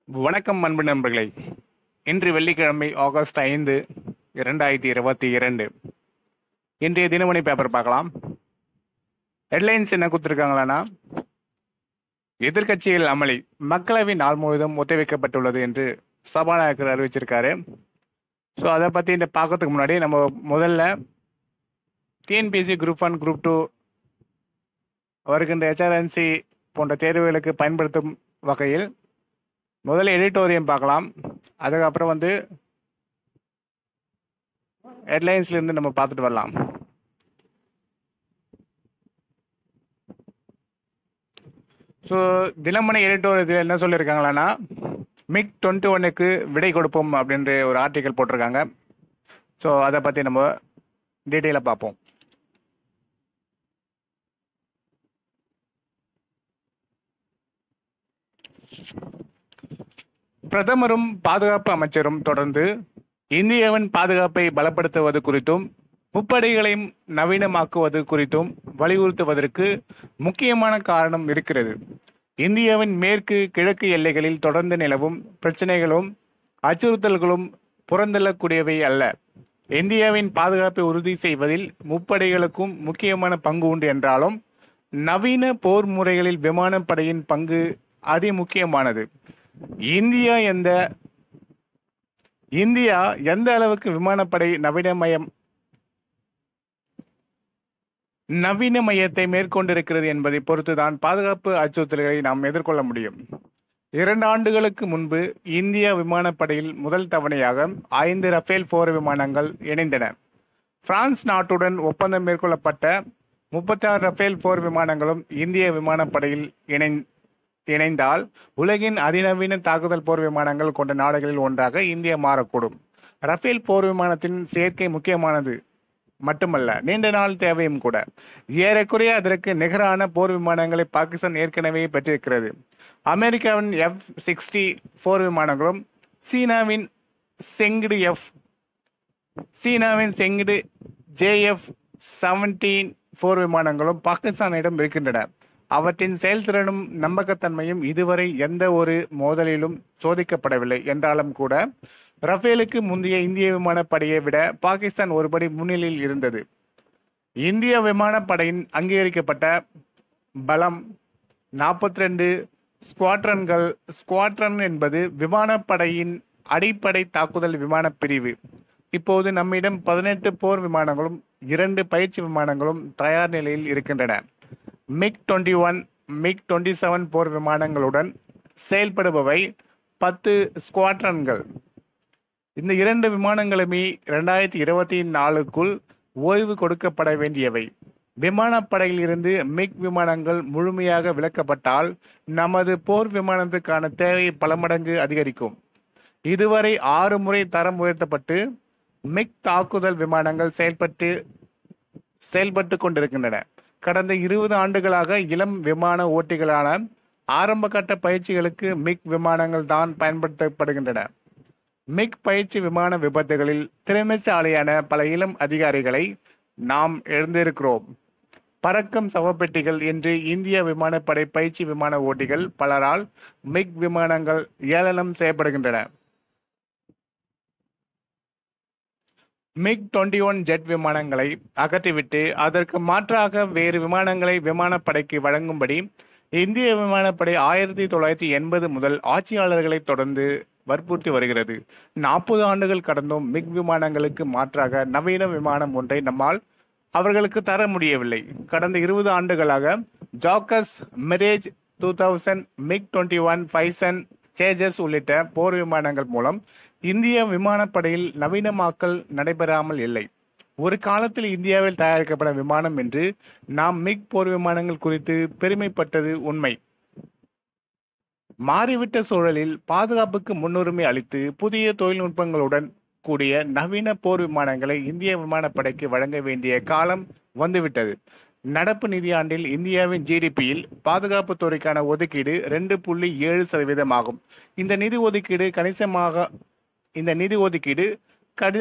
வணக்கம் அன்பு நண்பர்களே இன்று வெள்ளிக்கிழமை ஆகஸ்ட் ஐந்து இரண்டாயிரத்தி இருபத்தி இரண்டு இன்றைய தினமணி பேப்பர் பார்க்கலாம் ஹெட்லைன்ஸ் என்ன கொடுத்துருக்காங்களான்னா எதிர்க்கட்சிகள் அமளி மக்களவை நாள் முழுவதும் ஒத்திவைக்கப்பட்டுள்ளது என்று சபாநாயகர் அறிவிச்சிருக்காரு ஸோ அதை பற்றி இந்த பார்க்கறதுக்கு முன்னாடி நம்ம முதல்ல TNPSC group one group two வருகின்ற ஹெச்ஆர்என்சி போன்ற தேர்வுகளுக்கு பயன்படுத்தும் வகையில் முதல்ல எடிட்டோரியம் பார்க்கலாம் அதுக்கப்புறம் வந்து ஹெட்லைன்ஸ்ல இருந்து நம்ம பார்த்துட்டு வரலாம் ஸோ தினமணி எடிட்டோரியத்தில் என்ன சொல்லியிருக்காங்களான்னா மிக் டுவெண்ட்டி ஒன்னுக்கு விடை கொடுப்போம் அப்படின்ற ஒரு ஆர்டிக்கல் போட்டிருக்காங்க ஸோ அதை பற்றி நம்ம டீட்டெயிலாக பார்ப்போம் பிரதமரும் பாதுகாப்பு அமைச்சரும் தொடர்ந்து இந்தியாவின் பாதுகாப்பை பலப்படுத்துவது குறித்தும் முப்படைகளையும் நவீனமாக்குவது குறித்தும் வலியுறுத்துவதற்கு முக்கியமான காரணம் இருக்கிறது இந்தியாவின் மேற்கு கிழக்கு எல்லைகளில் தொடர்ந்து நிலவும் பிரச்சனைகளும் அச்சுறுத்தல்களும் புறந்தள்ளக்கூடியவை அல்ல இந்தியாவின் பாதுகாப்பை உறுதி செய்வதில் முப்படைகளுக்கும் முக்கியமான பங்கு உண்டு என்றாலும் நவீன போர் முறைகளில் விமானப்படையின் பங்கு அதி முக்கியமானது இந்தியா எந்த இந்தியா எந்த அளவுக்கு விமானப்படை நவீனமயம் நவீனமயத்தை மேற்கொண்டிருக்கிறது என்பதை பொறுத்துதான் பாதுகாப்பு அச்சுறுத்தல்களை நாம் எதிர்கொள்ள முடியும் இரண்டு ஆண்டுகளுக்கு முன்பு இந்திய விமானப்படையில் முதல் தவணையாக ஐந்து ரஃபேல் போர் விமானங்கள் இணைந்தன பிரான்ஸ் நாட்டுடன் ஒப்பந்தம் மேற்கொள்ளப்பட்ட முப்பத்தாறு ரஃபேல் போர் விமானங்களும் இந்திய விமானப்படையில் இணை இணைந்தால் உலகின் அதிநவீன தாக்குதல் போர் விமானங்கள் கொண்ட நாடுகளில் ஒன்றாக இந்தியா மாறக்கூடும் ரஃபேல் போர் விமானத்தின் சேர்க்கை முக்கியமானது மட்டுமல்ல நீண்ட நாள் தேவையும் கூட ஏறக்குறைய அதற்கு நிகரான போர் விமானங்களை பாகிஸ்தான் ஏற்கனவே பெற்றிருக்கிறது அமெரிக்காவின் எஃப் சிக்ஸ்டி போர் விமானங்களும் சீனாவின் செங்கிடு எஃப் சீனாவின் செங்கிடு ஜேஎஃப் செவன்டீன் போர் விமானங்களும் பாகிஸ்தானிடம் இருக்கின்றன அவற்றின் செயல்திறனும் நம்பகத்தன்மையும் இதுவரை எந்த ஒரு மோதலிலும் சோதிக்கப்படவில்லை என்றாலும் கூட ரஃபேலுக்கு முந்தைய இந்திய விமானப்படையை விட பாகிஸ்தான் ஒருபடி முன்னிலையில் இருந்தது இந்திய விமானப்படையின் அங்கீகரிக்கப்பட்ட பலம் நாற்பத்தி ரெண்டு ஸ்குவாட்ரன்கள் ஸ்குவாட்ரன் என்பது விமானப்படையின் அடிப்படை தாக்குதல் விமான பிரிவு இப்போது நம்மிடம் பதினெட்டு போர் விமானங்களும் இரண்டு பயிற்சி விமானங்களும் தயார் நிலையில் இருக்கின்றன MiG twenty one MiG twenty seven போர் விமானங்களுடன் செயல்படுபவை பத்து ஸ்குவாட்ரன்கள் இந்த இரண்டு விமானங்களுமே இரண்டாயிரத்தி இருபத்தி நாலுக்குள் ஓய்வு கொடுக்கப்பட வேண்டியவை விமானப்படையில் இருந்து மிக் விமானங்கள் முழுமையாக விலக்கப்பட்டால் நமது போர் விமானத்துக்கான தேவை பல மடங்கு அதிகரிக்கும் இதுவரை ஆறு முறை தரம் உயர்த்தப்பட்டு மிக் தாக்குதல் விமானங்கள் செயல்பட்டு செயல்பட்டு கொண்டிருக்கின்றன கடந்த இருபது ஆண்டுகளாக இளம் விமான ஓட்டிகளான ஆரம்ப கட்ட பயிற்சிகளுக்கு மிக் விமானங்கள் தான் பயன்படுத்தப்படுகின்றன மிக் பயிற்சி விமான விபத்துகளில் திறமைசாலியான பல இளம் அதிகாரிகளை நாம் எழுந்திருக்கிறோம் பறக்கும் சவப்பெட்டிகள் என்று இந்திய விமானப்படை பயிற்சி விமான ஓட்டிகள் பலரால் மிக் விமானங்கள் ஏளனம் செய்யப்படுகின்றன மிக் டுவெண்ட்டி ஒன் ஜெட் விமானங்களை அகற்றிவிட்டு அதற்கு மாற்றாக வேறு விமானங்களை விமானப்படைக்கு வழங்கும்படி இந்திய விமானப்படை ஆயிரத்தி தொள்ளாயிரத்தி எண்பது முதல் ஆட்சியாளர்களை தொடர்ந்து வற்புறுத்தி வருகிறது நாற்பது ஆண்டுகள் கடந்தும் மிக் விமானங்களுக்கு மாற்றாக நவீன விமானம் ஒன்றை நம்மால் அவர்களுக்கு தர முடியவில்லை கடந்த இருபது ஆண்டுகளாக Jaguars Mirage two thousand MiG twenty one Bison Tejas உள்ளிட்ட போர் விமானங்கள் மூலம் இந்திய விமானப்படையில் நவீனமாக்கல் நடைபெறாமல் இல்லை ஒரு காலத்தில் இந்தியாவில் தயாரிக்கப்பட்ட விமானம் என்று நாம் மிக் போர் விமானங்கள் குறித்து பெருமைப்பட்டது உண்மை மாறிவிட்ட சூழலில் பாதுகாப்புக்கு முன்னுரிமை அளித்து புதிய தொழில்நுட்பங்களுடன் கூடிய நவீன போர் விமானங்களை இந்திய விமானப்படைக்கு வழங்க வேண்டிய காலம் வந்துவிட்டது நடப்பு நிதியாண்டில் இந்தியாவின் ஜிடிபியில் பாதுகாப்பு துறைக்கான ஒதுக்கீடு ரெண்டு புள்ளி ஏழு சதவீதம் ஆகும் இந்த நிதி ஒதுக்கீடு கணிசமாக இந்த நிதி ஒதுக்கீடு கடு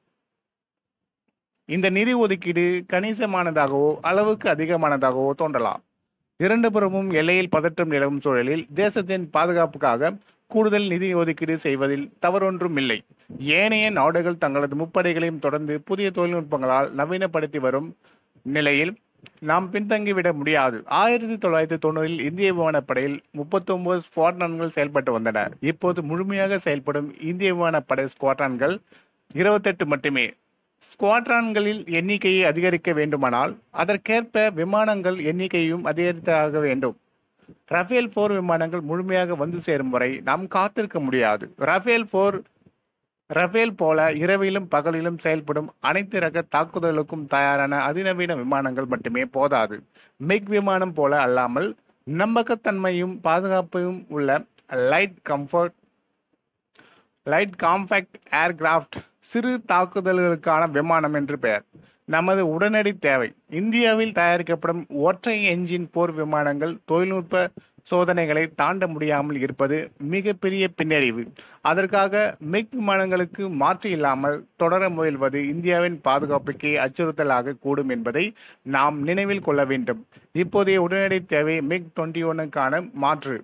இந்த நிதி ஒதுக்கீடு கணிசமானதாகவோ அளவுக்கு அதிகமானதாகவோ தோன்றலாம் இரண்டு புறமும் எல்லையில் பதற்றம் நிலவும் சூழலில் தேசத்தின் பாதுகாப்புக்காக கூடுதல் நிதி ஒதுக்கீடு செய்வதில் தவறொன்றும் இல்லை ஏனைய நாடுகள் தங்களது முப்படைகளையும் தொடர்ந்து புதிய தொழில்நுட்பங்களால் நவீனப்படுத்தி வரும் நிலையில் நாம் பின்தங்கிவிட முடியாது ஆயிரத்தி தொள்ளாயிரத்தி தொண்ணூறில் இந்திய விமானப்படையில் முப்பத்தி ஒன்பது ஸ்குவாட்ரான்கள் செயல்பட்டு வந்தன இப்போது முழுமையாக செயல்படும் இந்திய விமானப்படை ஸ்குவாட்ரான்கள் இருபத்தெட்டு மட்டுமே ஸ்குவாட்ரான்களில் எண்ணிக்கையை அதிகரிக்க வேண்டுமானால் அதற்கேற்ப விமானங்கள் எண்ணிக்கையும் அதிகரித்தாக வேண்டும் ரஃபேல் போர் விமானங்கள் முழுமையாக வந்து சேரும் வரை நாம் காத்திருக்க முடியாது ரஃபேல் போர் ரஃபேல் போல இரவிலும் பகலிலும் செயல்படும் அனைத்து ரக தாக்குதலுக்கும் தயாரான அதிநவீன விமானங்கள் மட்டுமே போதாது மிக் விமானம் போல அல்லாமல் நம்பகத்தன்மையும் பாதுகாப்பையும் உள்ள light comfort light compact aircraft சிறு தாக்குதல்களுக்கான விமானம் என்று பெயர் நமது உடனடி தேவை இந்தியாவில் தயாரிக்கப்படும் ஒற்றை என்ஜின் போர் விமானங்கள் தொழில்நுட்ப சோதனைகளை தாண்ட முடியாமல் இருப்பது மிகப்பெரிய பின்னடைவு அதற்காக மிக் விமானங்களுக்கு மாற்று இல்லாமல் தொடர முயல்வது இந்தியாவின் பாதுகாப்புக்கே அச்சுறுத்தலாக கூடும் என்பதை நாம் நினைவில் கொள்ள வேண்டும் இப்போதைய உடனடி தேவை மிக் டுவெண்ட்டி ஒன்னுக்கான மாற்று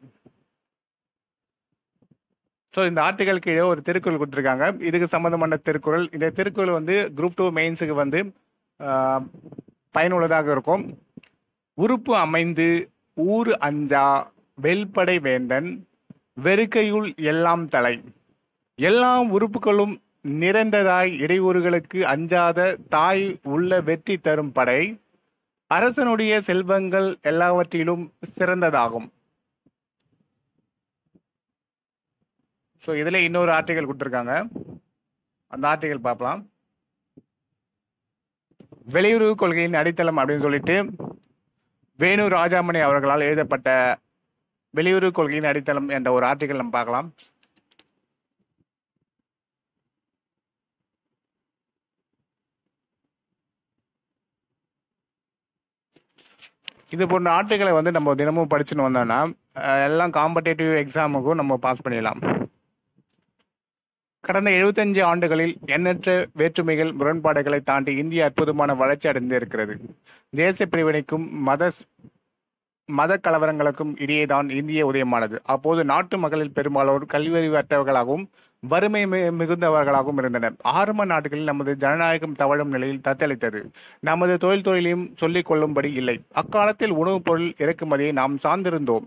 ஸோ இந்த ஆர்டிகல் கீழே ஒரு திருக்குறள் கொடுத்துருக்காங்க இதுக்கு சம்பந்தமான திருக்குறள் இந்த திருக்குறள் வந்து குரூப் டூ மெயின்ஸுக்கு வந்து ஆஹ், பயனுள்ளதாக இருக்கும் உறுப்பு அமைந்து ஊறு அஞ்சா வெல்படை வேந்தன் வெறுக்கையுள் எல்லாம் தலை எல்லா உறுப்புகளும் நிறைந்ததாய் இடையூறுகளுக்கு அஞ்சாத தாய் உள்ள வெற்றி தரும் படை அரசனுடைய செல்வங்கள் எல்லாவற்றிலும் சிறந்ததாகும் ஸோ இதில் இன்னொரு ஆர்டிகல் கொடுத்துருக்காங்க அந்த ஆர்டிகல் பார்க்கலாம் வெளியுறவு கொள்கையின் அடித்தளம் அப்படின்னு சொல்லிட்டு வேணு ராஜாமணி அவர்களால் எழுதப்பட்ட வெளியுறவு கொள்கையின் அடித்தளம் என்ற ஒரு ஆர்டிகல் நம்ம பார்க்கலாம் இது போன்ற ஆர்டிகளை வந்து நம்ம தினமும் படிச்சுன்னு வந்தோம்னா அஹ், எல்லாம் காம்படேட்டிவ் எக்ஸாமுக்கும் நம்ம பாஸ் பண்ணிடலாம் கடந்த 75 ஆண்டுகளில் எண்ணற்ற வேற்றுமைகள் முரண்பாடுகளை தாண்டி இந்தியா அற்புதமான வளர்ச்சி அடைந்து இருக்கிறது தேச பிரிவினைக்கும் மத மத கலவரங்களுக்கும் இடையேதான் இந்திய உதயமானது அப்போது நாட்டு மக்களில் பெரும்பாலோர் கல்வியறிவற்றவர்களாகவும் வறுமை மி- மிகுந்தவர்களாகவும் இருந்தனர் ஆரம்ப நாடுகளில் நமது ஜனநாயகம் தவழும் நிலையில் தத்தளித்தது நமது தொழில் தொழிலையும் சொல்லிக் கொள்ளும்படி இல்லை அக்காலத்தில் உணவுப் பொருள் இறக்குமதியை நாம் சார்ந்திருந்தோம்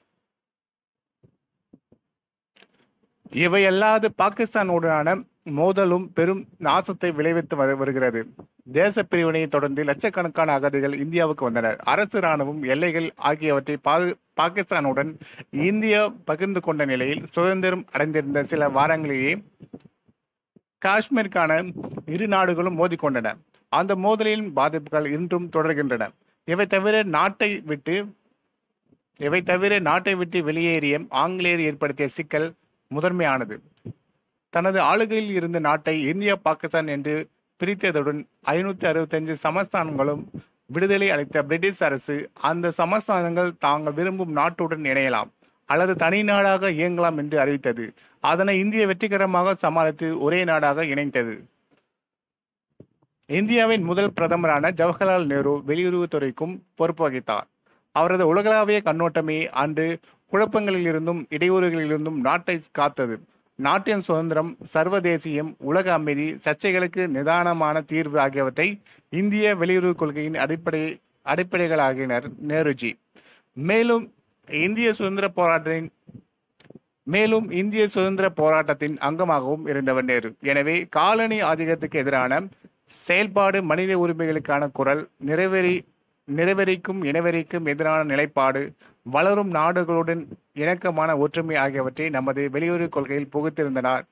இவையல்லாது பாகிஸ்தானுடனான மோதலும் பெரும் நாசத்தை விளைவித்து வரு- வருகிறது தேச பிரிவினையை தொடர்ந்து லட்சக்கணக்கான அகதிகள் இந்தியாவுக்கு வந்தனர் அரசு ராணுவம் எல்லைகள் ஆகியவற்றை பா- பாகிஸ்தானுடன் இந்தியா பகிர்ந்து கொண்ட நிலையில் சுதந்திரம் அடைந்திருந்த சில வாரங்களிலேயே காஷ்மீருக்கான இரு நாடுகளும் மோதிக்கொண்டன அந்த மோதலின் பாதிப்புகள் இன்றும் தொடர்கின்றன இவை தவிர நாட்டை விட்டு இவை தவிர நாட்டை விட்டு வெளியேறிய ஆங்கிலேயர் ஏற்படுத்திய சிக்கல் முதன்மையானது தனது ஆளுகையில் இருந்த நாட்டை இந்தியா பாகிஸ்தான் என்று பிரித்ததுடன் ஐநூத்தி அறுபத்தஞ்சு சமஸ்தானங்களும் விடுதலை அளித்த பிரிட்டிஷ் அரசு அந்த சமஸ்தானங்கள் தாங்கள் விரும்பும் நாட்டுடன் இணையலாம் அல்லது தனி நாடாக இயங்கலாம் என்று அறிவித்தது அதனை இந்திய வெற்றிகரமாக சமாளித்து ஒரே நாடாக இணைத்தது இந்தியாவின் முதல் பிரதமரான ஜவஹர்லால் நேரு வெளியுறவுத்துறைக்கும் பொறுப்பு வகித்தார் அவரது உலகளாவிய கண்ணோட்டமே அன்று குழப்பங்களில் இருந்தும் இடையூறுகளிலிருந்தும் நாட்டை காத்தது நாட்டின் சுதந்திரம் சர்வதேசியம் உலக அமைதி சர்ச்சைகளுக்கு நிதானமான தீர்வு ஆகியவற்றை இந்திய வெளியுறவு கொள்கையின் அடிப்படை அடிப்படைகளாகினர் நேருஜி மேலும் இந்திய சுதந்திர போராட்டத்தின் மேலும் இந்திய சுதந்திர போராட்டத்தின் அங்கமாகவும் இருந்தவர் நேரு எனவே காலனி ஆதிக்கத்துக்கு எதிரான செயல்பாடு மனித உரிமைகளுக்கான குரல் நிறைவேறி நிறைவேறிக்கும் இனவெறிக்கும் எதிரான நிலைப்பாடு வளரும் நாடுகளுடன் இணக்கமான ஒற்றுமை ஆகியவற்றை நமது வெளியுறவு கொள்கையில் புகுத்திருந்தனர்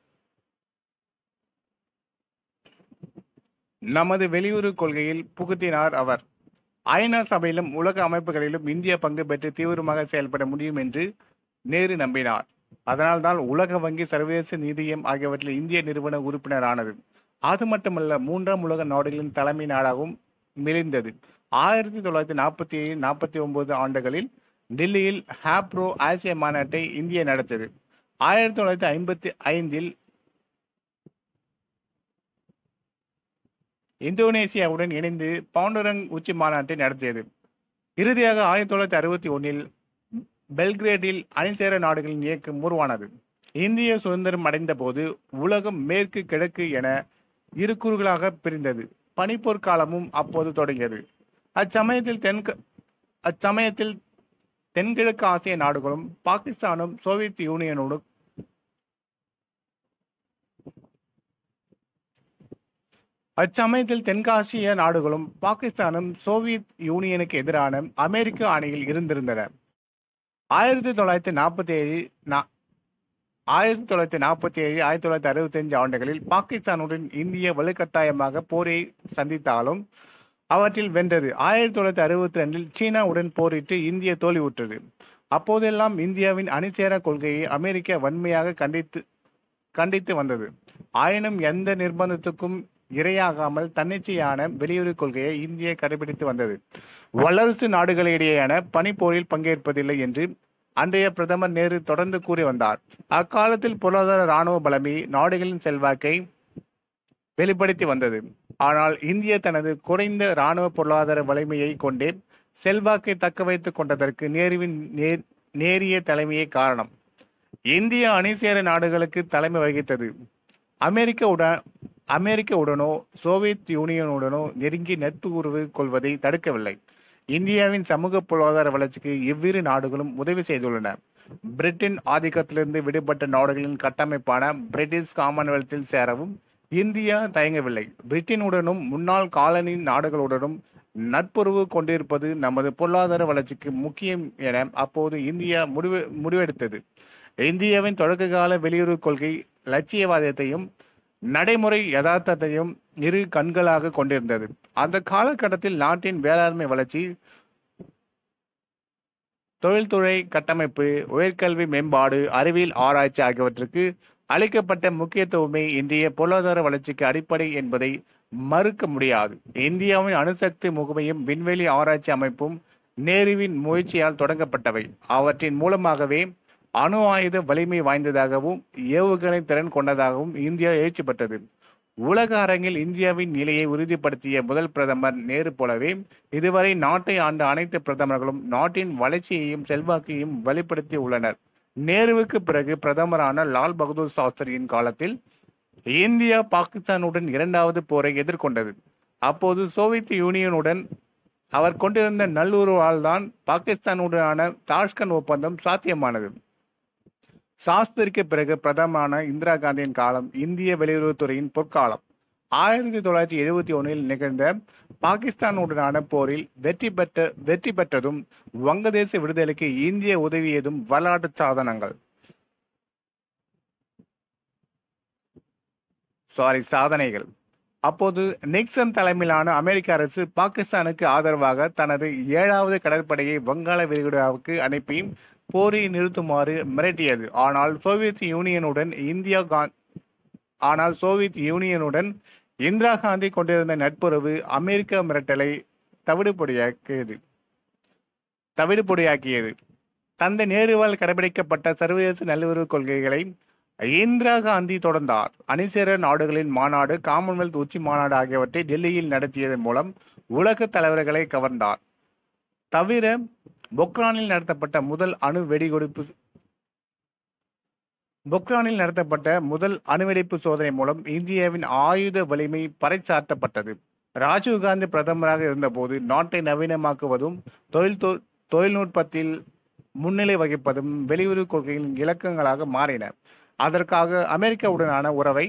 நமது வெளியுறவு கொள்கையில் புகுத்தினார் அவர் ஐநா சபையிலும் உலக அமைப்புகளிலும் இந்திய பங்கு பெற்று தீவிரமாக செயல்பட முடியும் என்று நேரு நம்பினார் அதனால்தான் உலக வங்கி சர்வதேச நிதியம் ஆகியவற்றில் இந்திய நிறுவன உறுப்பினரானது அது மட்டுமல்ல மூன்றாம் உலக நாடுகளின் தலைமை நாடாகவும் மிளிர்ந்தது ஆயிரத்தி தொள்ளாயிரத்தி நாற்பத்தி ஏழு நாற்பத்தி ஒன்பது ஆண்டுகளில் டெல்லியில் ஹாப்ரோ ஆசிய மாநாட்டை இந்தியா நடத்தியது ஆயிரத்தி தொள்ளாயிரத்தி ஐம்பத்தி ஐந்தில் இந்தோனேசியாவுடன் இணைந்து பாண்டுரங் உச்சி மாநாட்டை நடத்தியது இறுதியாக ஆயிரத்தி தொள்ளாயிரத்தி அறுபத்தி ஒன்னில் பெல்கிரேடில் அணிசேர நாடுகளின் இயக்கம் உருவானது இந்திய சுதந்திரம் அடைந்த போது உலகம் மேற்கு கிழக்கு என இரு கூறுகளாக பிரிந்தது பனிப்போர் காலமும் அப்போது தொடங்கியது அச்சமயத்தில் தென்க அச்சமயத்தில் தென்கிழக்கு ஆசிய நாடுகளும் பாகிஸ்தானும் சோவியத் யூனியனோடு அச்சமயத்தில் தென்காசிய நாடுகளும் பாகிஸ்தானும் சோவியத் யூனியனுக்கு எதிரான அமெரிக்க அணியில் இருந்திருந்தன ஆயிரத்தி தொள்ளாயிரத்தி நாற்பத்தி ஏழு ஆயிரத்தி தொள்ளாயிரத்தி நாற்பத்தி ஏழு ஆயிரத்தி தொள்ளாயிரத்தி அறுபத்தி அஞ்சு ஆண்டுகளில் பாகிஸ்தானுடன் இந்திய வலுக்கட்டாயமாக போரை சந்தித்தாலும் அவற்றில் வென்றது ஆயிரத்தி தொள்ளாயிரத்தி அறுபத்தி ரெண்டில் சீனாவுடன் போரிட்டு இந்திய தோல்வியுற்றது அப்போதெல்லாம் இந்தியாவின் அணிசேர கொள்கையை அமெரிக்கா வன்மையாக கண்டித்து கண்டித்து வந்தது ஆயினும் எந்த நிர்பந்தத்துக்கும் இரையாகாமல் தன்னிச்சையான வெளியுறவு கொள்கையை இந்தியா கடைபிடித்து வந்தது வல்லரசு நாடுகளிடையேயான பனிப்போரில் பங்கேற்பதில்லை என்று அன்றைய பிரதமர் நேரு தொடர்ந்து கூறி வந்தார் அக்காலத்தில் பொருளாதார இராணுவ பலமே நாடுகளின் செல்வாக்கை வெளிப்படுத்தி வந்தது ஆனால் இந்தியா தனது குறைந்த இராணுவ பொருளாதார வலிமையை கொண்டே செல்வாக்கை தக்க வைத்துக் கொண்டதற்கு நேருவின் நேர் நேரிய தலைமையே காரணம் இந்திய அணிசேர நாடுகளுக்கு தலைமை வகித்தது அமெரிக்க உடன் அமெரிக்க உடனோ சோவியத் யூனியனுடனோ நெருங்கி நட்பு உறவு கொள்வதை தடுக்கவில்லை இந்தியாவின் சமூக பொருளாதார வளர்ச்சிக்கு இவ்விரு நாடுகளும் உதவி செய்துள்ளன பிரிட்டன் ஆதிக்கத்திலிருந்து விடுபட்ட நாடுகளின் கட்டமைப்பான பிரிட்டிஷ் காமன்வெல்த்தில் சேரவும் இந்தியா தயங்கவில்லை பிரிட்டனுடனும் முன்னாள் காலனி நாடுகளுடனும் நட்புறவு கொண்டிருப்பது நமது பொருளாதார வளர்ச்சிக்கு முக்கியம் என அப்போது இந்தியா முடிவு முடிவெடுத்தது இந்தியாவின் தொடக்க கால வெளியுறவு கொள்கை லட்சியவாதத்தையும் நடைமுறை யதார்த்தத்தையும் இரு கண்களாக கொண்டிருந்தது அந்த காலகட்டத்தில் நாட்டின் வேளாண்மை வளர்ச்சி தொழில்துறை கட்டமைப்பு உயர்கல்வி மேம்பாடு அறிவியல் ஆராய்ச்சி ஆகியவற்றுக்கு அளிக்கப்பட்ட முக்கியத்துவமே இன்றைய பொருளாதார வளர்ச்சிக்கு அடிப்படை என்பதை மறுக்க முடியாது இந்தியாவின் அணுசக்தி முகமையும் விண்வெளி ஆராய்ச்சி அமைப்பும் நேருவின் முயற்சியால் தொடங்கப்பட்டவை அவற்றின் மூலமாகவே அணு ஆயுத வலிமை வாய்ந்ததாகவும் ஏவுகணை திறன் கொண்டதாகவும் இந்தியா எழுச்சி பெற்றது உலக அரங்கில் இந்தியாவின் நிலையை உறுதிப்படுத்திய முதல் பிரதமர் நேரு போலவே இதுவரை நாட்டை ஆண்ட அனைத்து பிரதமர்களும் நாட்டின் வளர்ச்சியையும் செல்வாக்கையும் வெளிப்படுத்தி உள்ளனர் நேருவுக்கு பிறகு பிரதமரான லால் பகதூர் சாஸ்திரியின் காலத்தில் இந்தியா பாகிஸ்தானுடன் இரண்டாவது போரை எதிர்கொண்டது அப்போது சோவியத் யூனியனுடன் அவர் கொண்டிருந்த நல்லுறவால் தான் பாகிஸ்தானுடனான தாஷ்கண்ட் ஒப்பந்தம் சாத்தியமானது சாஸ்திரிக்கு பிறகு பிரதமரான இந்திரா காந்தியின் காலம் இந்திய வெளியுறவுத்துறையின் பொற்காலம் ஆயிரத்தி தொள்ளாயிரத்தி எழுபத்தி ஒன்னில் நிகழ்ந்த பாகிஸ்தானுடனான போரில் வெற்றி பெற்ற வெற்றி பெற்றதும் வங்கதேச விடுதலைக்கு இந்திய உதவியதும் வரலாற்று சாதனங்கள் சாரி சாதனைகள் அப்போது நிக்சன் தலைமையிலான அமெரிக்க அரசு பாகிஸ்தானுக்கு ஆதரவாக தனது ஏழாவது கடற்படையை வங்காள விரிகுடாவுக்கு அனுப்பி போரை நிறுத்துமாறு மிரட்டியது ஆனால் சோவியத் யூனியனுடன் இந்தியா கா- ஆனால் சோவியத் யூனியனுடன் இந்திரா காந்தி கொண்டிருந்த நட்புறவு அமெரிக்க மிரட்டலை தவிடுபொடியாக்கியது தவிடுபொடியாக்கியது தந்தை நேருவால் கடைபிடிக்கப்பட்ட சர்வதேச நல்லுறவு கொள்கைகளை இந்திரா காந்தி தொடர்ந்தார் அணிசேர நாடுகளின் மாநாடு காமன்வெல்த் உச்சி மாநாடு ஆகியவற்றை டெல்லியில் நடத்தியதன் மூலம் உலக தலைவர்களை கவர்ந்தார் தவிர பொக்ரானில் நடத்தப்பட்ட முதல் அணு வெடிகுடிப்பு பொக்ரானில் நடத்தப்பட்ட முதல் அணுவெடிப்பு சோதனை மூலம் இந்தியாவின் ஆயுத வலிமை பறைசாற்றப்பட்டது ராஜீவ்காந்தி பிரதமராக இருந்தபோது நாட்டை நவீனமாக்குவதும் தொழில் தொ- தொழில்நுட்பத்தில் முன்னிலை வகிப்பதும் வெளியுறவு கொள்கையின் இலக்கங்களாக மாறின அதற்காக அமெரிக்காவுடனான உறவை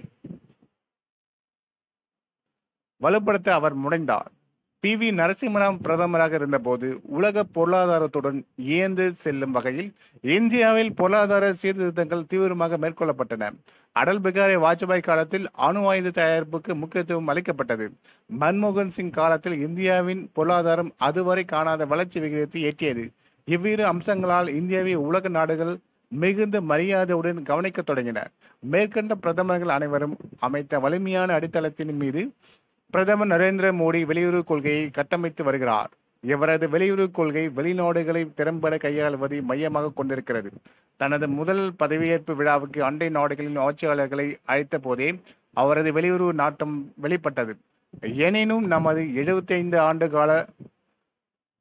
வலுப்படுத்த அவர் முனைந்தார் பி வி நரசிம்மராவ் பிரதமராக இருந்தபோது உலக பொருளாதாரத்துடன் இயந்து செல்லும் வகையில் இந்தியாவில் பொருளாதார சீர்திருத்தங்கள் தீவிரமாக மேற்கொள்ளப்பட்டன அடல் பிகாரி வாஜ்பாய் காலத்தில் அணு ஆயுத தயாரிப்புக்கு முக்கியத்துவம் அளிக்கப்பட்டது மன்மோகன் சிங் காலத்தில் இந்தியாவின் பொருளாதாரம் அதுவரை காணாத வளர்ச்சி விகிதத்தை எட்டியது இவ்விரு அம்சங்களால் இந்தியாவை உலக நாடுகள் மிகுந்த மரியாதையுடன் கவனிக்கத் தொடங்கின மேற்கண்ட பிரதமர்கள் அனைவரும் அமைத்த வலிமையான அடித்தளத்தின் மீது பிரதமர் நரேந்திர மோடி வெளியுறவு கொள்கையை கட்டமைத்து வருகிறார் இவரது வெளியுறவு கொள்கை வெளிநாடுகளை திறம்பட கையாளுவதை மையமாக கொண்டிருக்கிறது தனது முதல் பதவியேற்பு விழாவுக்கு அண்டை நாடுகளின் ஆட்சியாளர்களை அழைத்த போதே அவரது வெளியுறவு நாட்டம் வெளிப்பட்டது எனினும் நமது 75 ஆண்டு கால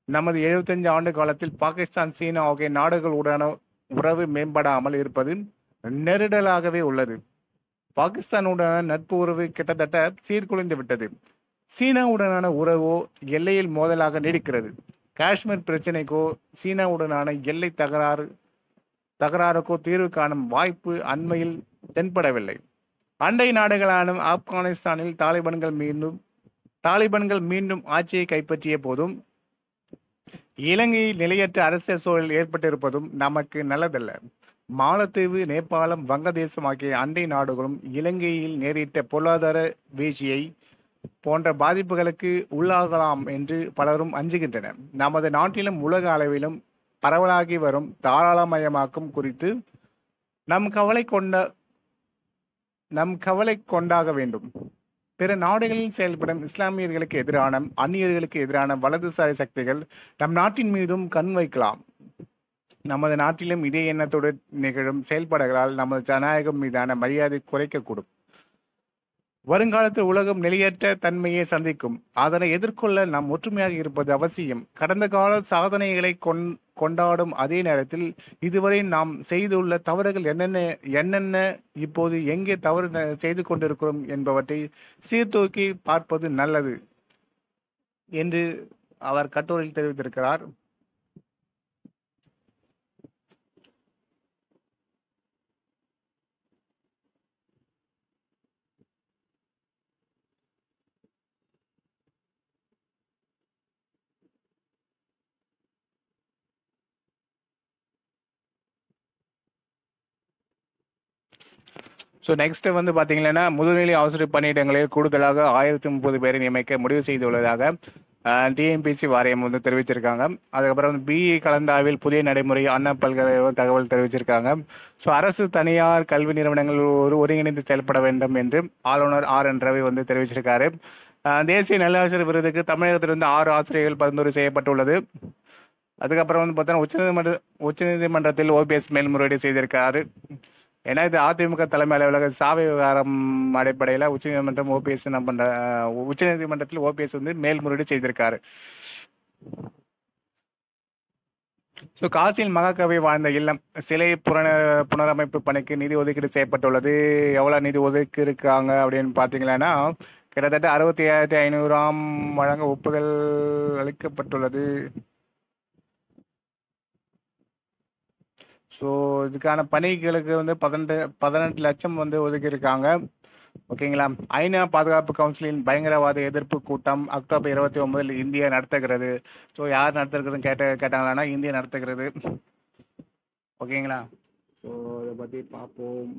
நமது 75 ஆண்டு காலத்தில் பாகிஸ்தான், சீனா ஆகிய நாடுகளுடனான உறவு மேம்படாமல் இருப்பது நெருடலாகவே உள்ளது. பாகிஸ்தானுடனான நட்பு உறவு கிட்டத்தட்ட சீர்குலைந்து விட்டது. சீனாவுடனான உறவோ எல்லையில் மோதலாக நீடிக்கிறது. காஷ்மீர் பிரச்சினைக்கோ, சீனாவுடனான எல்லை தகராறு தகராறுக்கோ தீர்வு காணும் வாய்ப்பு அண்மையில் தென்படவில்லை. அண்டை நாடுகளான ஆப்கானிஸ்தானில் தாலிபான்கள் மீண்டும் தாலிபான்கள் மீண்டும் ஆட்சியை கைப்பற்றிய போதும், இலங்கையில் நிலையற்ற அரசியல் சூழல் ஏற்பட்டிருப்பதும் நமக்கு நல்லதல்ல. மாலத்தீவு, நேபாளம், வங்கதேசம் ஆகிய அண்டை நாடுகளும் இலங்கையில் நேரிட்ட பொருளாதார வீழ்ச்சியை போன்ற பாதிப்புகளுக்கு உள்ளாகலாம் என்று பலரும் அஞ்சுகின்றனர். நமது நாட்டிலும் உலக அளவிலும் பரவலாகி வரும் தாராளமயமாக்கம் குறித்து நம் கவலை கொண்ட நம் கவலை கொண்டாக வேண்டும். பிற நாடுகளில் செயல்படும் இஸ்லாமியர்களுக்கு எதிரான, அந்நியர்களுக்கு எதிரான வலதுசாரி சக்திகள் நம் நாட்டின் மீதும் கண் வைக்கலாம். நமது நாட்டிலும் இதே எண்ணத்தோடு நிகழும் செயல்பாடுகளால் நமது ஜனநாயகம் மீதான மரியாதை குறைக்கக்கூடும். வருங்காலத்தில் உலகம் நிலையற்ற தன்மையை சந்திக்கும். அதனை எதிர்கொள்ள நாம் ஒற்றுமையாக இருப்பது அவசியம். கடந்த கால சாதனைகளை கொண் கொண்டாடும் அதே நேரத்தில், இதுவரை நாம் செய்துள்ள தவறுகள் என்னென்ன என்னென்ன இப்போது எங்கே தவறு ந செய்து கொண்டிருக்கிறோம் என்பவற்றை சீர்தூக்கி பார்ப்பது நல்லது என்று அவர் கட்டுரையில் தெரிவித்திருக்கிறார். ஸோ நெக்ஸ்ட் வந்து பார்த்தீங்கன்னா, முதுநிலை ஆசிரியர் பணியிடங்களில் கூடுதலாக 1030 பேரை நியமிக்க முடிவு செய்துள்ளதாக அ டிஎன்பிஎஸ்சி வாரியம் வந்து தெரிவிச்சிருக்காங்க. அதுக்கப்புறம் வந்து பிஇ கலந்தாய்வில் புதிய நடைமுறை அண்ணா பல்கலைக்கழகம் தகவல் தெரிவிச்சிருக்காங்க. ஸோ அரசு, தனியார் கல்வி நிறுவனங்கள் ஒரு ஒருங்கிணைந்து செயல்பட வேண்டும் என்று ஆளுநர் ஆர். என். ரவி வந்து தெரிவிச்சிருக்காரு. அ தேசிய நல்லாசிரியர் விருதுக்கு தமிழகத்திலிருந்து 6 ஆசிரியர்கள் பரிந்துரை செய்யப்பட்டுள்ளது. அதுக்கப்புறம் வந்து பார்த்தோன்னா, உச்சநீதிமன்ற உச்சநீதிமன்றத்தில் ஓபிஎஸ் மேல்முறையீடு செய்திருக்காரு. ஏன்னா, இது அதிமுக தலைமை அலுவலக சாவை விவகாரம் அடிப்படையில உச்சநீதிமன்றம் ஓபிஎஸ் என்ன பண்ற உச்சநீதிமன்றத்தில் ஓபிஎஸ் வந்து மேல்முறையீடு செய்திருக்காரு. ஸோ காசியில் மகாகவி வாழ்ந்த இல்லம் சிலை புன புனரமைப்பு பணிக்கு நிதி ஒதுக்கீடு செய்யப்பட்டுள்ளது. எவ்வளோ நிதி ஒதுக்கியிருக்காங்க அப்படின்னு பார்த்தீங்கன்னா, கிட்டத்தட்ட 67,500ஆம் வழங்க ஒப்புதல் அளிக்கப்பட்டுள்ளது. ஸோ இதுக்கான பணிகளுக்கு வந்து 18 18,00,000 வந்து ஒதுக்கியிருக்காங்க. ஓகேங்களா. ஐநா பாதுகாப்பு கவுன்சிலின் பயங்கரவாத எதிர்ப்பு கூட்டம் அக்டோபர் 29ல் இந்தியா நடத்துகிறது. ஸோ யார் நடத்துகிறதுன்னு கேட்ட கேட்டாங்களான்னா, இந்தியா நடத்துகிறது. ஓகேங்களா. ஸோ இத பத்தி பார்ப்போம்.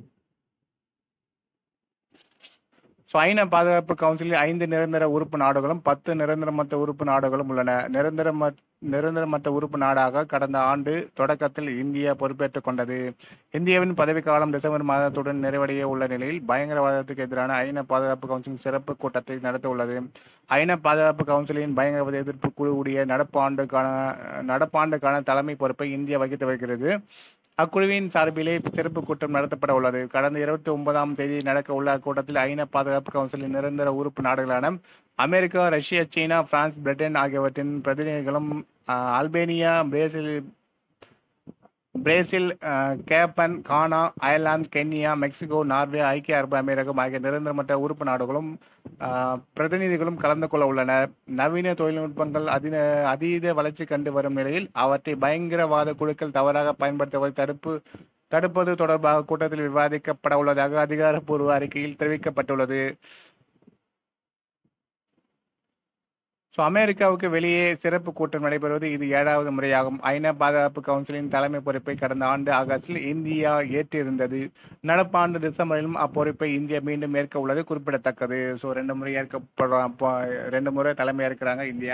ஸோ ஐநா பாதுகாப்பு கவுன்சிலில் 5 நிரந்தர உறுப்பு நாடுகளும், 10 நிரந்தரமற்ற உறுப்பு நாடுகளும் உள்ளன. நிரந்தரமற் நிரந்தரமற்ற உறுப்பு நாடாக கடந்த ஆண்டு தொடக்கத்தில் இந்தியா பொறுப்பேற்றுக் கொண்டது. இந்தியாவின் பதவிக்காலம் டிசம்பர் மாதத்துடன் நிறைவடைய உள்ள நிலையில், பயங்கரவாதத்துக்கு எதிரான ஐநா பாதுகாப்பு கவுன்சில் சிறப்பு கூட்டத்தை நடத்தவுள்ளது. ஐநா பாதுகாப்பு கவுன்சிலின் பயங்கரவாத எதிர்ப்பு குழுவுடைய நடப்பாண்டுக்கான நடப்பாண்டுக்கான தலைமை பொறுப்பை இந்தியா வகித்து வருகிறது. அக்குழுவின் சார்பிலே சிறப்பு கூட்டம் நடத்தப்பட உள்ளது. கடந்த 29ஆம் தேதி நடக்க உள்ள அக்கூட்டத்தில் ஐநா பாதுகாப்பு கவுன்சிலின் நிரந்தர உறுப்பு நாடுகளான America, Russia, China, France, Britain ஆகியவற்றின் பிரதிநிதிகளும், அ அல்பேனியா, பிரேசில் பிரேசில், அ Gabon, Ghana, Ireland, Kenya, Mexico, Norway, ஐக்கிய அரபு அமீரகம் ஆகிய நிரந்தரமற்ற உறுப்பு நாடுகளும், அ பிரதிநிதிகளும் கலந்து கொள்ள உள்ளனர். நவீன தொழில்நுட்பங்கள் அதின அதீத வளர்ச்சி கண்டு வரும் நிலையில், அவற்றை பயங்கரவாத குழுக்கள் தவறாக பயன்படுத்துவதை தடுப்பு தடுப்பது தொடர்பாக கூட்டத்தில் விவாதிக்கப்பட உள்ளதாக அதிகாரப்பூர்வ அறிக்கையில் தெரிவிக்கப்பட்டுள்ளது. ஸோ அமெரிக்காவுக்கு வெளியே சிறப்பு கூட்டம் நடைபெறுவது இது 7வது முறையாகும். ஐநா பாதுகாப்பு கவுன்சிலின் தலைமை பொறுப்பை கடந்த ஆண்டு ஆகஸ்டில் இந்தியா ஏற்றிருந்தது. நடப்பாண்டு டிசம்பரிலும் அப்பொறுப்பை இந்தியா மீண்டும் ஏற்க உள்ளது குறிப்பிடத்தக்கது. ஸோ 2 முறை ஏற்கப்பட ப 2 முறை தலைமை ஏற்கிறாங்க இந்தியா.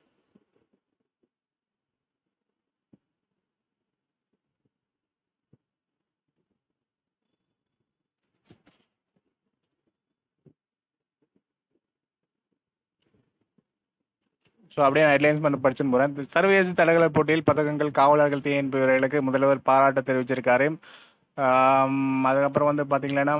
ஸோ அப்படியே நான் ஹெட்லைன்ஸ் மட்டும் படிச்சுன்னு போறேன். சர்வதேச தடகள போட்டியில் பதக்கங்கள் காவலர்கள் டிஎன்பி வீரர்களுக்கு முதல்வர் பாராட்டு தெரிவிச்சிருக்காரு. ஆம், அதுக்கப்புறம் வந்து பார்த்தீங்கன்னா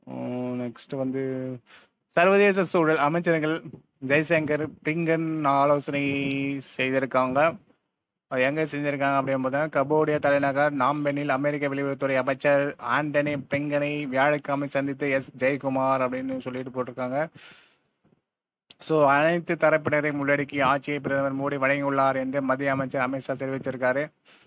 நெக்ஸ்ட் வந்து சர்வதேச சூழல் அமைச்சர்கள் ஜெய்சங்கர் பிங்கன் ஆலோசனை செய்திருக்காங்க அது எங்க செஞ்சிருக்காங்க அப்படின்னு பார்த்தா கம்போடியா தலைநகர் நாம்பெனில் அமெரிக்க வெளியுறவுத்துறை அமைச்சர் ஆண்டனி பிங்கனை வியாழக்கிழமை சந்தித்து எஸ் ஜெயக்குமார் அப்படின்னு சொல்லிட்டு போட்டிருக்காங்க ஸோ அனைத்து தரப்பினரையும் உள்ளடக்கி ஆட்சியை பிரதமர் மோடி வழங்கியுள்ளார் என்று மத்திய அமைச்சர் அமித்ஷா தெரிவித்திருக்காரு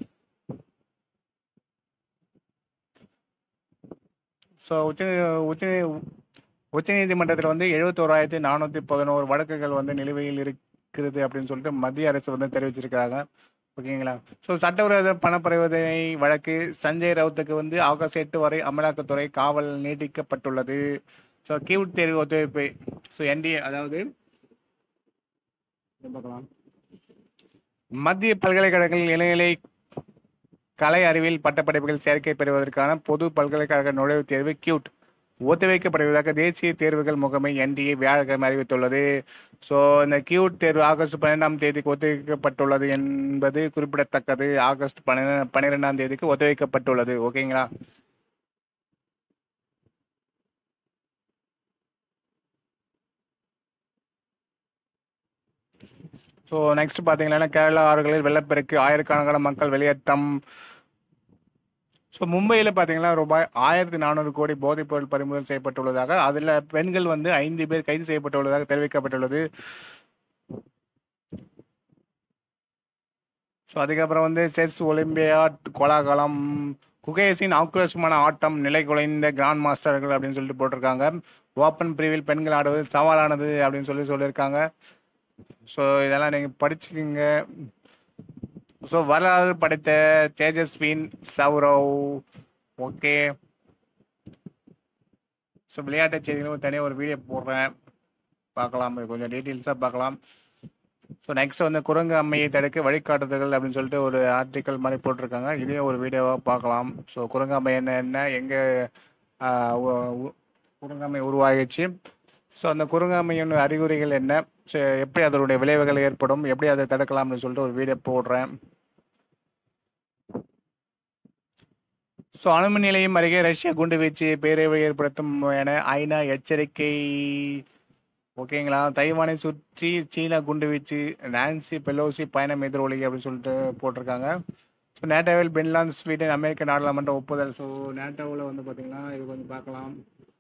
ஸோ உச்ச உச்ச உச்சநீதிமன்றத்தில் வந்து எழுபத்தோராயிரத்தி நானூற்றி பதினோரு வழக்குகள் வந்து நிலுவையில் இருக்கிறது அப்படின்னு சொல்லிட்டு மத்திய அரசு வந்து தெரிவிச்சிருக்காங்க ஓகேங்களா ஸோ சட்டவிரோத பணப்பரிவர்த்தனை வழக்கு சஞ்சய் ரவுத்துக்கு வந்து ஆகஸ்ட் எட்டு வரை அமலாக்கத்துறை காவல் நீட்டிக்கப்பட்டுள்ளது ஸோ கியூட் தேர்வு ஒத்துழைப்பு ஸோ என்டிஏ அதாவது பார்க்கலாம் மத்திய பல்கலைக்கழகங்கள் இளநிலை கலை அறிவியல் பட்டப்படிப்புகள் சேர்க்கை பெறுவதற்கான பொது பல்கலைக்கழக நுழைவுத் தேர்வு கியூட் ஒத்திவைக்கப்படுவதாக தேசிய தேர்வுகள் முகமை என்டிஏ வியாழக்கிழமை அறிவித்துள்ளது ஸோ இந்த கியூட் தேர்வு ஆகஸ்ட் பன்னிரெண்டாம் தேதிக்கு ஒத்திவைக்கப்பட்டுள்ளது என்பது குறிப்பிடத்தக்கது ஆகஸ்ட் பன்னிரெ பன்னிரெண்டாம் தேதிக்கு ஒத்திவைக்கப்பட்டுள்ளது ஓகேங்களா ஸோ நெக்ஸ்ட் பார்த்தீங்கன்னா கேரளா ஆறுகளில் வெள்ளப்பெருக்கு ஆயிரக்கணக்கான மக்கள் வெளியேற்றம் ஸோ மும்பையில் பார்த்தீங்கன்னா ரூபாய் ஆயிரத்தி நானூறு கோடி போதைப் பொருள் பறிமுதல் செய்யப்பட்டுள்ளதாக அதில் பெண்கள் வந்து ஐந்து பேர் கைது செய்யப்பட்டுள்ளதாக தெரிவிக்கப்பட்டுள்ளது ஸோ அதுக்கப்புறம் வந்து செஸ் ஒலிம்பியாட் கோலாகலம் குகேஷின் ஆக்ரோஷமான ஆட்டம் நிலை குலைந்த கிராண்ட் மாஸ்டர்கள் அப்படின்னு சொல்லிட்டு போட்டிருக்காங்க ஓப்பன் பிரிவில் பெண்கள் ஆடுவது சவாலானது அப்படின்னு சொல்லி சொல்லியிருக்காங்க ஸோ இதெல்லாம் நீங்கள் படிச்சுக்கிங்க ஸோ வரலாறு படைத்த தேஜஸ்வின் சௌரவ் ஓகே ஸோ விளையாட்டு செய்திகளும் தனியாக ஒரு வீடியோ போடுறேன் பார்க்கலாம் இது கொஞ்சம் டீட்டெயில்ஸாக பார்க்கலாம் ஸோ நெக்ஸ்ட் வந்து குரங்கு அம்மையை தடுக்க வழிகாட்டுதல்கள் அப்படின்னு சொல்லிட்டு ஒரு ஆர்டிக்கல் மாதிரி போட்டிருக்காங்க இதையும் ஒரு வீடியோவாக பார்க்கலாம் ஸோ குரங்கு அம்மை என்ன என்ன எங்கே குரங்காமை உருவாகிச்சு ஸோ அந்த குரங்காமையின் அறிகுறிகள் என்ன ஸோ எப்படி அதனுடைய விளைவுகள் ஏற்படும் எப்படி அதை தடுக்கலாம்னு சொல்லிட்டு ஒரு வீடியோ போடுறேன் ஸோ அணுமின் நிலையம் அருகே ரஷ்யா குண்டுவீச்சு பேரழிவை ஏற்படுத்தும் என ஐநா எச்சரிக்கை ஓகேங்களா தைவானை சுற்றி சீனா குண்டுவீச்சு நான்சி பெலோசி பயணம் எதிரொலி அப்படின்னு சொல்லிட்டு போட்டிருக்காங்க ஸோ நேட்டோவில் பின்லாந்து ஸ்வீடன் அமெரிக்க நாடாளுமன்ற ஒப்புதல் ஸோ நேட்டோவில் வந்து பார்த்தீங்கன்னா இது கொஞ்சம் பார்க்கலாம்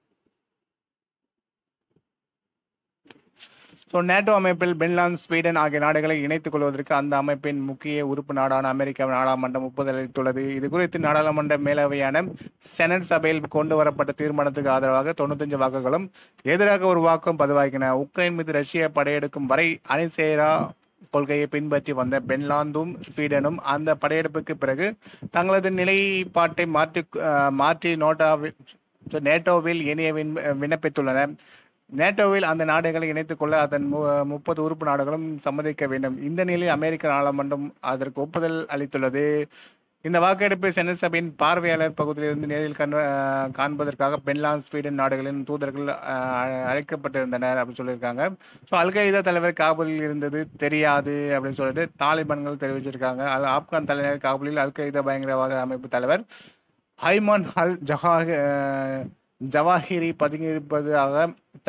ஸோ நேட்டோ அமைப்பில் பின்லாந்து ஸ்வீடன் ஆகிய நாடுகளை இணைத்துக் கொள்வதற்கு அந்த அமைப்பின் முக்கிய உறுப்பு நாடான அமெரிக்க நாடாளுமன்றம் ஒப்புதல் அளித்துள்ளது இது குறித்து நாடாளுமன்ற மேலவையான செனட் சபையில் கொண்டு வரப்பட்ட தீர்மானத்துக்கு ஆதரவாக தொண்ணூத்தஞ்சு வாக்குகளும் எதிராக ஒரு வாக்கும் பதிவாகின உக்ரைன் மீது ரஷ்யா படையெடுக்கும் வரை அணிசேரா கொள்கையை பின்பற்றி வந்த பென்லாந்தும் ஸ்வீடனும் அந்த படையெடுப்புக்கு பிறகு தங்களது நிலைப்பாட்டை மாற்றி மாற்றி நோட்டாவில் நேட்டோவில் இணைய விண்ணப்பித்துள்ளன நேட்டோவில் அந்த நாடுகளை இணைத்துக் கொள்ள அதன் முப்பது உறுப்பு நாடுகளும் சம்மதிக்க வேண்டும் இந்த நிலையில் அமெரிக்க நாடாளுமன்றம் அதற்கு ஒப்புதல் அளித்துள்ளது இந்த வாக்கெடுப்பு செனட் சபையின் பார்வையாளர் பகுதியிலிருந்து நேரில் காண்பதற்காக பென்லாந்து ஸ்வீடன் நாடுகளின் தூதர்கள் அழைக்கப்பட்டிருந்தனர் அப்படின்னு சொல்லியிருக்காங்க ஸோ அல்கைதா தலைவர் காபூலில் இருந்தது தெரியாது அப்படின்னு சொல்லிட்டு தாலிபான்கள் தெரிவிச்சிருக்காங்க ஆப்கான் தலைநகர் காபூலில் அல்கைதா பயங்கரவாத அமைப்பு தலைவர் ஹைமான் அல் ஜஹா ஜவாஹிரி பதுங்கியிருப்பதாக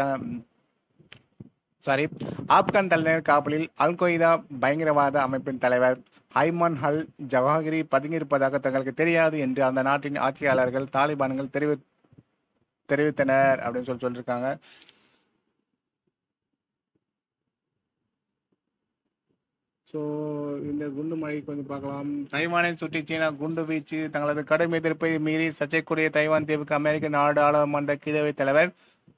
சாரி ஆப்கான் தலைநகர் காபூலில் அல் கொய்தா பயங்கரவாத அமைப்பின் தலைவர் ஹைமான் ஹல் ஜவாஹிரி பதுங்கியிருப்பதாக தங்களுக்கு தெரியாது என்று அந்த நாட்டின் ஆட்சியாளர்கள் தாலிபான்கள் தெரிவி தெரிவித்தனர் அப்படின்னு சொல்லி சொல்லியிருக்காங்க ஸோ இந்த குண்டு மழை கொஞ்சம் பார்க்கலாம் தைவானை சுற்றி சீனா குண்டு வீச்சு தங்களது கடும் எதிர்ப்பை மீறி சர்ச்சைக்குரிய தைவான் தீவுக்கு அமெரிக்க நாடாளுமன்ற கீழவை தலைவர்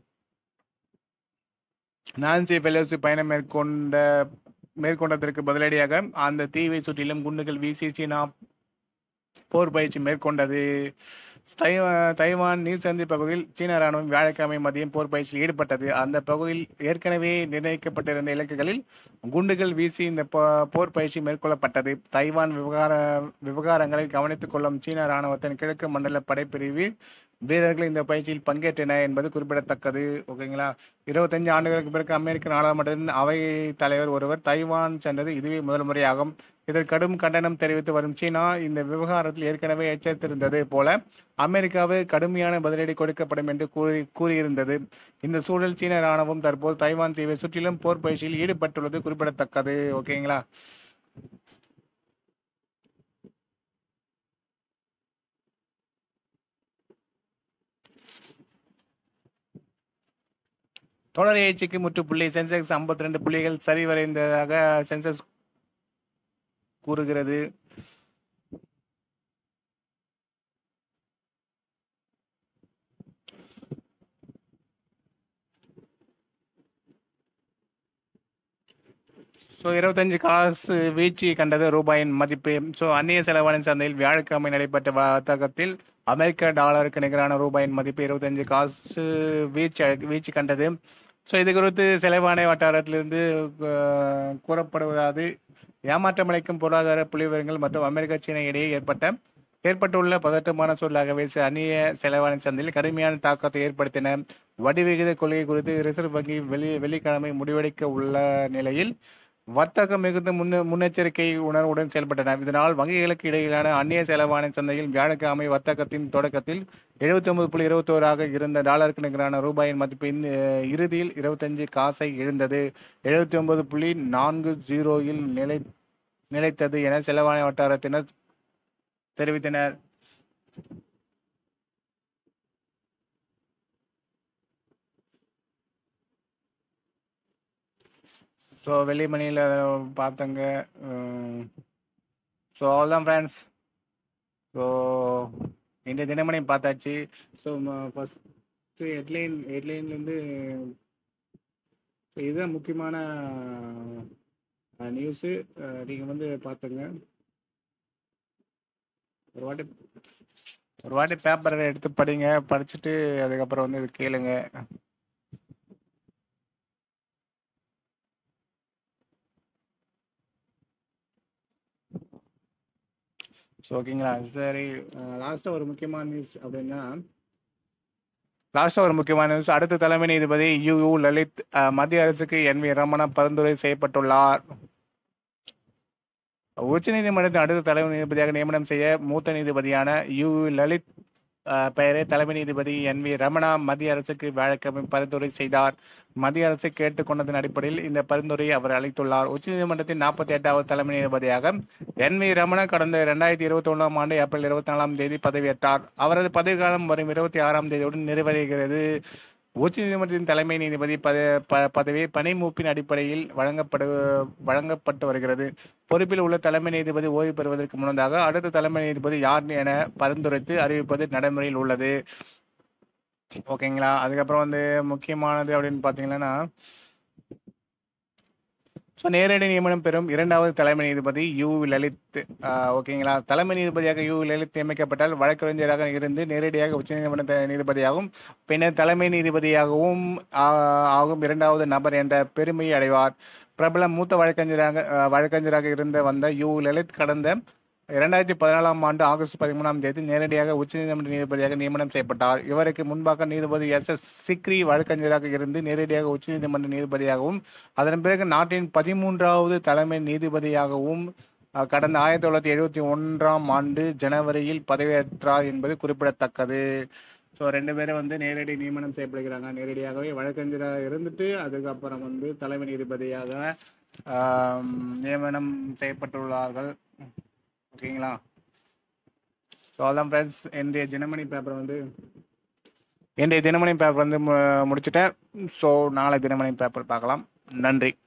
நான்சி பெலோசி பயணம் மேற்கொண்ட மேற்கொண்டதற்கு பதிலடியாக அந்த தீவை சுற்றிலும் குண்டுகள் வீசி சீனா போர் பயிற்சி மேற்கொண்டது தைவான் நீர்சந்தி பகுதியில் சீன ராணுவம் வியாழக்கிழமை மதியம் போர் பயிற்சியில் ஈடுபட்டது அந்த பகுதியில் ஏற்கனவே நிர்ணயிக்கப்பட்டிருந்த இலக்குகளில் குண்டுகள் வீசி இந்த போர் பயிற்சி மேற்கொள்ளப்பட்டது தைவான் விவகார விவகாரங்களை கவனித்துக் கொள்ளும் சீன ராணுவத்தின் கிழக்கு மண்டல படைப்பிரிவு வீரர்கள் இந்த பயிற்சியில் பங்கேற்றனர் என்பது குறிப்பிடத்தக்கது ஓகேங்களா இருபத்தஞ்சு ஆண்டுகளுக்கு பிறகு அமெரிக்க நாடாளுமன்றத்தின் அவை தலைவர் ஒருவர் தைவான் சென்றது இதுவே முதல் முறையாகும் இதற்கு கடும் கண்டனம் தெரிவித்து வரும் சீனா இந்த விவகாரத்தில் ஏற்கனவே எச்சரித்திருந்தது போல அமெரிக்காவு கடுமையான பதிலடி கொடுக்கப்படும் என்று கூறி கூறியிருந்தது இந்த சூழல் சீன ராணுவம் தற்போது தைவான் தீவை சுற்றிலும் போர் பயிற்சியில் ஈடுபட்டுள்ளது குறிப்பிடத்தக்கது ஓகேங்களா தொடர் எழுச்சிக்கு முற்றுப்புள்ளி சென்செக்ஸ் 52 ரெண்டு புள்ளிகள் சரிவடைந்ததாக சென்செக்ஸ் கூறுகிறது ஸோ இருபத்தஞ்சு காசு வீழ்ச்சி கண்டது ரூபாயின் மதிப்பு ஸோ அந்நிய செலவாணி சந்தையில் வியாழக்கிழமை நடைபெற்ற வர்த்தகத்தில் அமெரிக்க டாலருக்கு நிகரான ரூபாயின் மதிப்பு இருபத்தஞ்சு காசு வீழ்ச்சி வீழ்ச்சி கண்டது ஸோ இது குறித்து செலவாணை வட்டாரத்திலிருந்து அஹ், கூறப்படுவதாவது ஏமாற்றமளிக்கும் பொருளாதார புள்ளிவிவரங்கள் மற்றும் அமெரிக்கா சீனா இடையே ஏற்பட்ட ஏற்பட்டுள்ள பதட்டமான சூழலாகவே ச- அந்நிய செலவாணி சந்தையில் கடுமையான தாக்கத்தை ஏற்படுத்தின வட்டி விகித கொள்கை குறித்து ரிசர்வ் வங்கி வெள்ளி வெள்ளிக்கிழமை முடிவெடுக்க உள்ள நிலையில் வர்த்தகம் மிகுந்த முன்ன முன்னெச்சரிக்கை உணர்வுடன் செயல்பட்டன இதனால் வங்கிகளுக்கு இடையிலான அந்நிய செலவாணி சந்தையில் வியாழக்கிழமை வர்த்தகத்தின் தொடக்கத்தில் எழுபத்தி ஒன்பது புள்ளி இருபத்தோராக இருந்த டாலருக்கு நிகரான ரூபாயின் மதிப்பு இந்த, அஹ், இறுதியில் இருபத்தஞ்சு காசை இழந்தது எழுபத்தி ஒன்பது புள்ளி நான்கு ஜீரோயில் நிலை நிலைத்தது என செலவாணி வட்டாரத்தினர் தெரிவித்தனர் ஸோ வெள்ளிமணியில் பார்த்தங்க ஸோ அவ்வளோதான் ஃப்ரெண்ட்ஸ் ஸோ இந்த தினமணி பார்த்தாச்சு ஸோ ஃபஸ்ட்டு ஹெட்லைன் ஹெட்லைன்லேருந்து இதுதான் முக்கியமான நியூஸு நீங்கள் வந்து பார்த்துங்க ஒரு வாட்டி ஒரு வாட்டி பேப்பரை எடுத்து படிங்க படிச்சுட்டு அதுக்கப்புறம் வந்து இது கேளுங்க ஸோ ஓகேங்களா சரி லாஸ்ட்டாக ஒரு முக்கியமான நியூஸ் அப்படின்னா லாஸ்ட்டாக ஒரு முக்கியமான நியூஸ் அடுத்த தலைமை நீதிபதி யு யு லலித் அஹ், மத்திய அரசுக்கு என் வி ரமணா பரிந்துரை செய்யப்பட்டுள்ளார் உச்சநீதிமன்றத்தின் அடுத்த தலைமை நீதிபதியாக நியமனம் செய்ய மூத்த நீதிபதியான யு யு லலித் அஹ், பெயரை தலைமை நீதிபதி என் வி ரமணா மத்திய அரசுக்கு வியாழக்கிழமை பரிந்துரை செய்தார் மத்திய அரசு கேட்டுக்கொண்டதன் அடிப்படையில் இந்த பரிந்துரையை அவர் அளித்துள்ளார் உச்சநீதிமன்றத்தின் நாற்பத்தி எட்டாவது தலைமை நீதிபதியாக என் வி ரமணா கடந்த இரண்டாயிரத்தி இருபத்தி ஒன்றாம் ஆண்டு ஏப்ரல் இருபத்தி நாலாம் தேதி பதவியேற்றார் அவரது பதவிக்காலம் வரும் இருபத்தி ஆறாம் தேதியுடன் நிறைவடைகிறது உச்சநீதிமன்றத்தின் தலைமை நீதிபதி பத ப- பதவி பணிமூப்பின் அடிப்படையில் வழங்கப்படு வழங்கப்பட்டு வருகிறது பொறுப்பில் உள்ள தலைமை நீதிபதி ஓய்வு பெறுவதற்கு முன்னதாக அடுத்த தலைமை நீதிபதி யார் என பரிந்துரைத்து அறிவிப்பது நடைமுறையில் உள்ளது ஓகேங்களா அதுக்கப்புறம் வந்து முக்கியமானது அப்படின்னு பார்த்தீங்கன்னா ஸோ நேரடி நியமனம் பெறும் இரண்டாவது தலைமை நீதிபதி யு லலித் ஆஹ் ஓகேங்களா தலைமை நீதிபதியாக யு லலித் நியமிக்கப்பட்டால் வழக்கறிஞராக இருந்து நேரடியாக உச்சநீதிமன்ற த- நீதிபதியாகவும் பின்னர் தலைமை நீதிபதியாகவும் ஆ- ஆகும் இரண்டாவது நபர் என்ற பெருமையை அடைவார் பிரபல மூத்த வழக்கறிஞராக ஆஹ் வழக்கறிஞராக இருந்த வந்த யு லலித் கடந்த இரண்டாயிரத்தி பதினாலாம் ஆண்டு ஆகஸ்ட் பதிமூணாம் தேதி நேரடியாக உச்சநீதிமன்ற நீதிபதியாக நியமனம் செய்யப்பட்டார் இவருக்கு முன்பாக நீதிபதி எஸ் எஸ் சிக்ரி வழக்கறிஞராக இருந்து நேரடியாக உச்சநீதிமன்ற நீதிபதியாகவும் அதன் பிறகு நாட்டின் பதிமூன்றாவது தலைமை நீதிபதியாகவும் அஹ், கடந்த ஆயிரத்தி தொள்ளாயிரத்தி எழுபத்தி ஒன்றாம் ஆண்டு ஜனவரியில் பதவியேற்றார் என்பது குறிப்பிடத்தக்கது ஸோ ரெண்டு பேரும் வந்து நேரடி நியமனம் செய்யப்படுகிறாங்க நேரடியாகவே வழக்கறிஞராக இருந்துட்டு அதுக்கப்புறம் வந்து தலைமை நீதிபதியாக ஆம், நியமனம் செய்யப்பட்டுள்ளார்கள் ஓகேங்களா ஸோ அதான் ஃப்ரெண்ட்ஸ் என்னுடைய தினமணி பேப்பர் வந்து என்னுடைய தினமணி பேப்பர் வந்து மு- முடிச்சிட்டேன் ஸோ நாளை தினமணி பேப்பர் பார்க்கலாம் நன்றி